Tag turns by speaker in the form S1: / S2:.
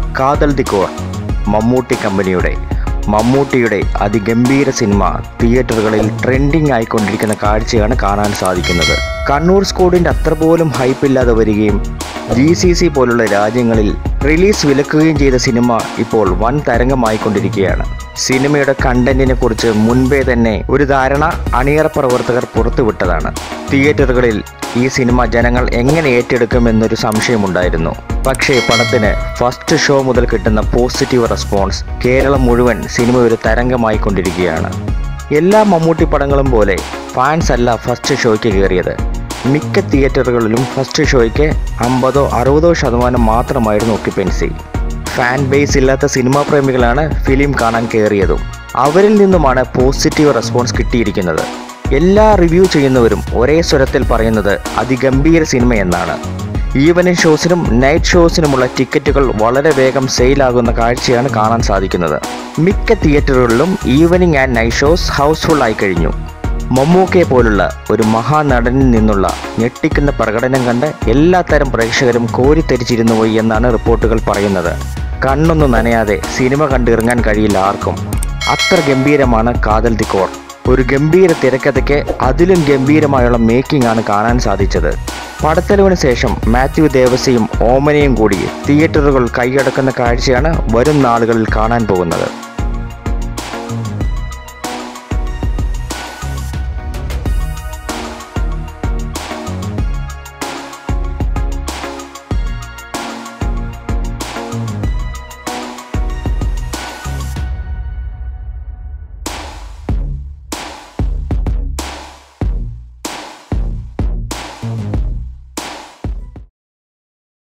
S1: കാതൽ the core Mammootty കമ്പനിയുടെ മമ്മൂട്ടിയുടെ അതിഗംഭീര സിനിമ തിയേറ്ററുകളിൽ ട്രെൻഡിംഗ് ആയിക്കൊണ്ടിരിക്കുന്ന കാഴ്ചയാണ് കാണാൻ സാധിക്കുന്നത് കണ്ണൂർ സ്കോഡിൻ്റെ അത്ര പോലും ഹൈപ്പില്ലാതെ വരികയും ജി സി സി പോലുള്ള രാജ്യങ്ങളിൽ റിലീസ് വിലക്കുകയും ചെയ്ത സിനിമ ഇപ്പോൾ വൻ തരംഗമായിക്കൊണ്ടിരിക്കുകയാണ് സിനിമയുടെ കണ്ടന്റിനെ കുറിച്ച് മുൻപേ തന്നെ ഒരു ധാരണ അണിയറ പ്രവർത്തകർ പുറത്തുവിട്ടതാണ് തിയേറ്ററുകളിൽ ഈ സിനിമ ജനങ്ങൾ എങ്ങനെ ഏറ്റെടുക്കുമെന്നൊരു സംശയമുണ്ടായിരുന്നു പക്ഷേ പടത്തിന് ഫസ്റ്റ് ഷോ മുതൽ കിട്ടുന്ന പോസിറ്റീവ് റെസ്പോൺസ് കേരളം മുഴുവൻ സിനിമ ഒരു തരംഗമായിക്കൊണ്ടിരിക്കുകയാണ് എല്ലാ മമ്മൂട്ടി പടങ്ങളും പോലെ ഫാൻസ് അല്ല ഫസ്റ്റ് ഷോയ്ക്ക് കയറിയത് മിക്ക തിയേറ്ററുകളിലും ഫസ്റ്റ് ഷോയ്ക്ക് അമ്പതോ അറുപതോ ശതമാനം മാത്രമായിരുന്നു ഒക്യുപ്പൻസി ഫാൻ ബേസ് ഇല്ലാത്ത സിനിമാ പ്രേമികളാണ് ഫിലിം കാണാൻ കയറിയതും അവരിൽ നിന്നുമാണ് പോസിറ്റീവ് റെസ്പോൺസ് കിട്ടിയിരിക്കുന്നത് എല്ലാ റിവ്യൂ ചെയ്യുന്നവരും ഒരേ സ്വരത്തിൽ പറയുന്നത് അതിഗംഭീര സിനിമ എന്നാണ് ഈവനിംഗ് ഷോസിനും നൈറ്റ് ഷോസിനുമുള്ള ടിക്കറ്റുകൾ വളരെ വേഗം സെയിലാകുന്ന കാഴ്ചയാണ് കാണാൻ സാധിക്കുന്നത് മിക്ക തിയേറ്ററുകളിലും evening and night shows housefull ആയി കഴിഞ്ഞു മമ്മൂക്കയെ പോലുള്ള ഒരു മഹാനടനിൽ നിന്നുള്ള ഞെട്ടിക്കുന്ന പ്രകടനം കണ്ട് എല്ലാത്തരം പ്രേക്ഷകരും കോരിത്തരിച്ചിരുന്നു പോയി എന്നാണ് റിപ്പോർട്ടുകൾ പറയുന്നത് കണ്ണൊന്നും നനയാതെ സിനിമ കണ്ടിറങ്ങാൻ കഴിയില്ല ആർക്കും അത്ര ഗംഭീരമാണ് കാതൽ ദി കോർ ഒരു ഗംഭീര തിരക്കഥയ്ക്ക് അതിലും ഗംഭീരമായുള്ള മേക്കിംഗ് ആണ് കാണാൻ സാധിച്ചത് പടത്തെളിവിന് ശേഷം മാത്യു ദേവസിയും ഓമനയും കൂടി തിയേറ്ററുകൾ കൈയടക്കുന്ന കാഴ്ചയാണ് വരും നാളുകളിൽ കാണാൻ പോകുന്നത്